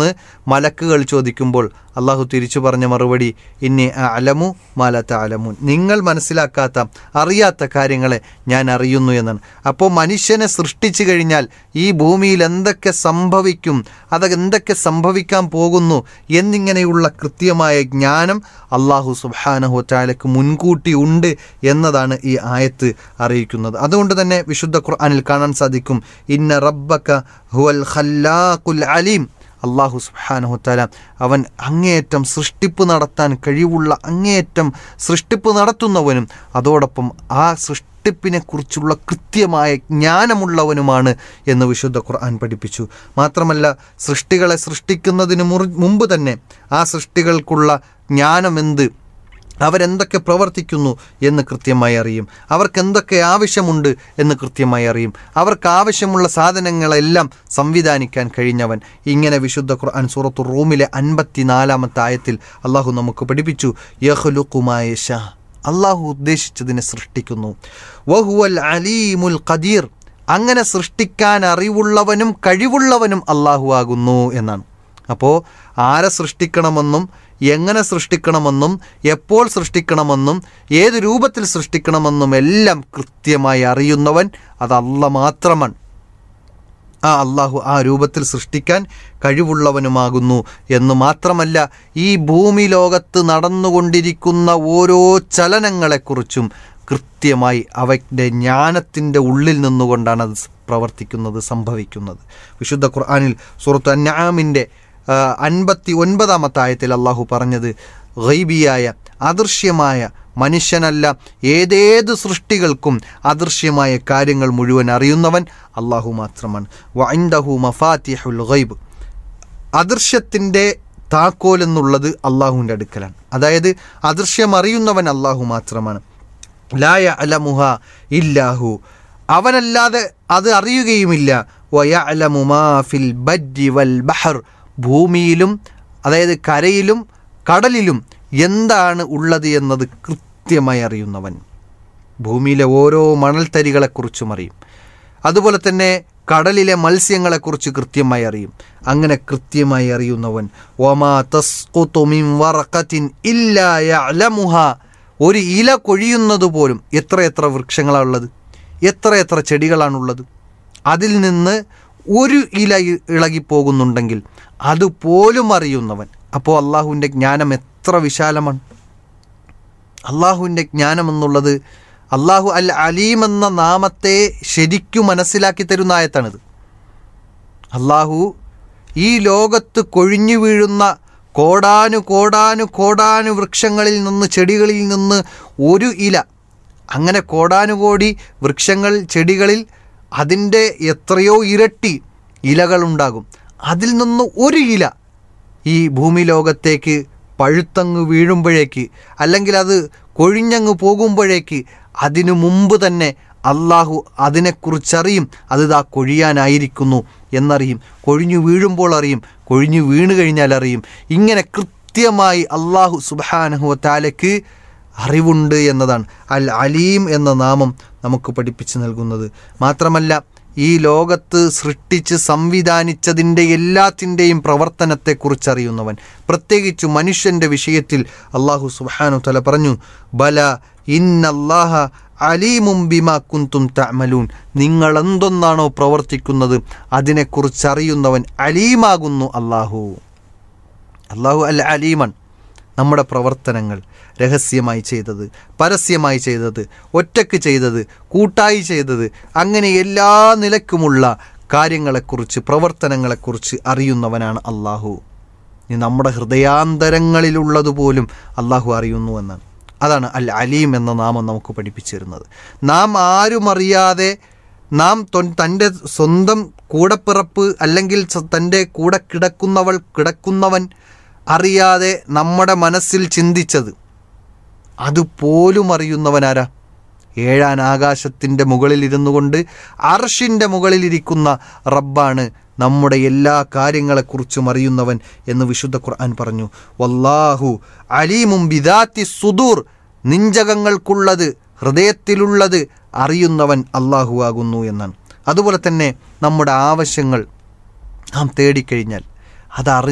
എന്ന് മലക്കുകൾ ചോദിക്കുമ്പോൾ അള്ളാഹു തിരിച്ചു പറഞ്ഞ മറുപടി ഇനി അലമു മാലത്ത അലമുൻ നിങ്ങൾ മനസ്സിലാക്കാത്ത അറിയാത്ത കാര്യങ്ങളെ ഞാൻ അറിയുന്നു എന്നാണ് അപ്പോൾ മനുഷ്യനെ സൃഷ്ടിച്ചു കഴിഞ്ഞാൽ ഈ ഭൂമിയിൽ എന്തൊക്കെ സംഭവിക്കും അത് എന്തൊക്കെ സംഭവിക്കാൻ പോകുന്നു എന്നിങ്ങനെയുള്ള കൃത്യമായ ജ്ഞാനം അള്ളാഹു സുബാനഹു ചാലക്ക് മുൻകൂട്ടി ഉണ്ട് എന്നതാണ് ഈ ആയത്ത് അറിയിക്കുന്നത് അതുകൊണ്ട് തന്നെ വിശുദ്ധ ഖുർആനിൽ കാണാൻ സാധിക്കും ഇന്ന റബ്ബക ഹുവൽ ഖല്ലാഖുൽ അലീം അള്ളാഹു സുബാനഹുത്താല അവൻ അങ്ങേയറ്റം സൃഷ്ടിപ്പ് നടത്താൻ കഴിവുള്ള അങ്ങേയറ്റം സൃഷ്ടിപ്പ് നടത്തുന്നവനും അതോടൊപ്പം ആ സൃഷ്ടിപ്പിനെ കുറിച്ചുള്ള കൃത്യമായ ജ്ഞാനമുള്ളവനുമാണ് എന്ന് വിശുദ്ധ ഖുർആൻ പഠിപ്പിച്ചു മാത്രമല്ല സൃഷ്ടികളെ സൃഷ്ടിക്കുന്നതിന് മുറി- മുമ്പ് തന്നെ ആ സൃഷ്ടികൾക്കുള്ള ജ്ഞാനമെന്ത് അവരെന്തൊക്കെ പ്രവർത്തിക്കുന്നു എന്ന് കൃത്യമായി അറിയും അവർക്ക് എന്തൊക്കെ ആവശ്യമുണ്ട് എന്ന് കൃത്യമായി അറിയും അവർക്ക് ആവശ്യമുള്ള സാധനങ്ങളെല്ലാം സംവിധാനിക്കാൻ കഴിഞ്ഞവൻ ഇങ്ങനെ വിശുദ്ധ ഖുർആൻ സൂറത്തു റൂമിലെ അൻപത്തിനാലാമത്തെ ആയത്തിൽ അള്ളാഹു നമുക്ക് പഠിപ്പിച്ചു യഹ്ലുക്കുമായ ഷാ അള്ളാഹു ഉദ്ദേശിച്ചതിനെ സൃഷ്ടിക്കുന്നു വഹുവൽ അലീമുൽ ഖദീർ അങ്ങനെ സൃഷ്ടിക്കാൻ അറിവുള്ളവനും കഴിവുള്ളവനും അള്ളാഹു ആകുന്നു എന്നാണ് അപ്പോൾ ആരെ സൃഷ്ടിക്കണമെന്നും എങ്ങനെ സൃഷ്ടിക്കണമെന്നും എപ്പോൾ സൃഷ്ടിക്കണമെന്നും ഏത് രൂപത്തിൽ സൃഷ്ടിക്കണമെന്നും എല്ലാം കൃത്യമായി അറിയുന്നവൻ അത് അല്ല മാത്രമാണ് ആ അള്ളാഹു ആ രൂപത്തിൽ സൃഷ്ടിക്കാൻ കഴിവുള്ളവനുമാകുന്നു എന്ന് മാത്രമല്ല ഈ ഭൂമി ലോകത്ത് നടന്നുകൊണ്ടിരിക്കുന്ന ഓരോ ചലനങ്ങളെക്കുറിച്ചും കൃത്യമായി അവൻ്റെ ജ്ഞാനത്തിൻ്റെ ഉള്ളിൽ നിന്നുകൊണ്ടാണ് അത് പ്രവർത്തിക്കുന്നത് സംഭവിക്കുന്നത് വിശുദ്ധ ഖുർആാനിൽ സുഹൃത്ത് അന്നാമിൻ്റെ അൻപത്തി ഒൻപതാമത്തെ ആയത്തിൽ അള്ളാഹു പറഞ്ഞത് ഗൈബിയായ അദൃശ്യമായ മനുഷ്യനല്ല ഏതേത് സൃഷ്ടികൾക്കും അദൃശ്യമായ കാര്യങ്ങൾ മുഴുവൻ അറിയുന്നവൻ അള്ളാഹു മാത്രമാണ് വൈന്ദഹു മഫാത്തിഹുൽ ഗൈബ് അദൃശ്യത്തിൻ്റെ താക്കോൽ എന്നുള്ളത് അള്ളാഹുവിൻ്റെ അടുക്കലാണ് അതായത് അദൃശ്യം അറിയുന്നവൻ അള്ളാഹു മാത്രമാണ് ലായ അലമുഹ ഇല്ലാഹു അവനല്ലാതെ അത് അറിയുകയുമില്ല വയഅലമു മാ ഫിൽ ബജ്ജി വൽ ബഹർ ഭൂമിയിലും അതായത് കരയിലും കടലിലും എന്താണ് ഉള്ളത് എന്നത് കൃത്യമായി അറിയുന്നവൻ ഭൂമിയിലെ ഓരോ മണൽത്തരികളെക്കുറിച്ചും അറിയും അതുപോലെ തന്നെ കടലിലെ മത്സ്യങ്ങളെക്കുറിച്ച് കൃത്യമായി അറിയും അങ്ങനെ കൃത്യമായി അറിയുന്നവൻ ഒമാ തസ്കുതു മിൻ വറഖത്തിൻ ഇല്ലാ യഅലമുഹ ഒരു ഇല കൊഴിയുന്നത് പോലും എത്ര എത്ര വൃക്ഷങ്ങളാണ് ഉള്ളത് എത്ര എത്ര ചെടികളാണുള്ളത് അതിൽ നിന്ന് ഒരു ഇല ഇ- ഇളകിപ്പോകുന്നുണ്ടെങ്കിൽ അതുപോലും അറിയുന്നവൻ അപ്പോൾ അള്ളാഹുവിൻ്റെ ജ്ഞാനം എത്ര വിശാലമാണ് അള്ളാഹുവിൻ്റെ ജ്ഞാനം എന്നുള്ളത് അള്ളാഹു അൽ അലീം എന്ന നാമത്തെ ശരിക്കും മനസ്സിലാക്കി തരുന്ന ആയത്താണിത് അള്ളാഹു ഈ ലോകത്ത് കൊഴിഞ്ഞു വീഴുന്ന കോടാനു കോടാനു കോടാനു വൃക്ഷങ്ങളിൽ നിന്ന് ചെടികളിൽ നിന്ന് ഒരു ഇല അങ്ങനെ കോടാനുകോടി വൃക്ഷങ്ങൾ ചെടികളിൽ അതിൻ്റെ എത്രയോ ഇരട്ടി ഇലകളുണ്ടാകും അതിൽ നിന്ന് ഒരു ഇല ഈ ഭൂമി ലോകത്തേക്ക് പഴുത്തങ്ങ് വീഴുമ്പോഴേക്ക് അല്ലെങ്കിൽ അത് കൊഴിഞ്ഞങ്ങ് പോകുമ്പോഴേക്ക് അതിനു മുമ്പ് തന്നെ അള്ളാഹു അതിനെക്കുറിച്ചറിയും അത് ഇതാ കൊഴിയാനായിരിക്കുന്നു എന്നറിയും കൊഴിഞ്ഞു വീഴുമ്പോൾ അറിയും കൊഴിഞ്ഞു വീണ് കഴിഞ്ഞാൽ അറിയും ഇങ്ങനെ കൃത്യമായി അള്ളാഹു സുബാനഹു താലയ്ക്ക് അറിവുണ്ട് എന്നതാണ് അൽ അലീം എന്ന നാമം നമുക്ക് പഠിപ്പിച്ചു നൽകുന്നത് മാത്രമല്ല ഈ ലോകത്ത് സൃഷ്ടിച്ച് സംവിധാനിച്ചതിൻ്റെ എല്ലാത്തിൻ്റെയും പ്രവർത്തനത്തെക്കുറിച്ച് അറിയുന്നവൻ പ്രത്യേകിച്ച് മനുഷ്യൻ്റെ വിഷയത്തിൽ അള്ളാഹു സുബാനു തല പറഞ്ഞു ബല ഇന്നല്ലാഹ അലീമും ബിമാ കുന്തും തഅമലൂൻ നിങ്ങൾ എന്തൊന്നാണോ പ്രവർത്തിക്കുന്നത് അതിനെക്കുറിച്ച് അറിയുന്നവൻ അലീമാകുന്നു അള്ളാഹു അള്ളാഹു അൽ അലീമൻ നമ്മുടെ പ്രവർത്തനങ്ങൾ രഹസ്യമായി ചെയ്തത് പരസ്യമായി ചെയ്തത് ഒറ്റക്ക് ചെയ്തത് കൂട്ടായി ചെയ്തത് അങ്ങനെ എല്ലാ നിലക്കുമുള്ള കാര്യങ്ങളെക്കുറിച്ച് പ്രവർത്തനങ്ങളെക്കുറിച്ച് അറിയുന്നവനാണ് അള്ളാഹു ഇനി നമ്മുടെ ഹൃദയാന്തരങ്ങളിലുള്ളതുപോലും അള്ളാഹു അറിയുന്നു എന്നാണ് അതാണ് അൽ അലീം എന്ന നാമം നമുക്ക് പഠിപ്പിച്ചു തരുന്നത് നാം ആരും അറിയാതെ നാം തൊൻ- തൻ്റെ സ്വന്തം കൂടപ്പിറപ്പ് അല്ലെങ്കിൽ സ- തൻ്റെ കൂടെ കിടക്കുന്നവൾ കിടക്കുന്നവൻ അറിയാതെ നമ്മുടെ മനസ്സിൽ ചിന്തിച്ചത് അതുപോലും അറിയുന്നവനാരാ ഏഴാൻ ആകാശത്തിൻ്റെ മുകളിൽ ഇരുന്നു കൊണ്ട് അർഷിൻ്റെ മുകളിലിരിക്കുന്ന റബ്ബാണ് നമ്മുടെ എല്ലാ കാര്യങ്ങളെക്കുറിച്ചും അറിയുന്നവൻ എന്ന് വിശുദ്ധ ഖുർആൻ പറഞ്ഞു വല്ലാഹു അലീമും ബിദാത്തി സുദൂർ നിഞ്ചകങ്ങൾക്കുള്ളത് ഹൃദയത്തിലുള്ളത് അറിയുന്നവൻ അള്ളാഹു ആകുന്നു എന്നാണ് അതുപോലെ തന്നെ നമ്മുടെ ആവശ്യങ്ങൾ നാം തേടിക്കഴിഞ്ഞാൽ അതറി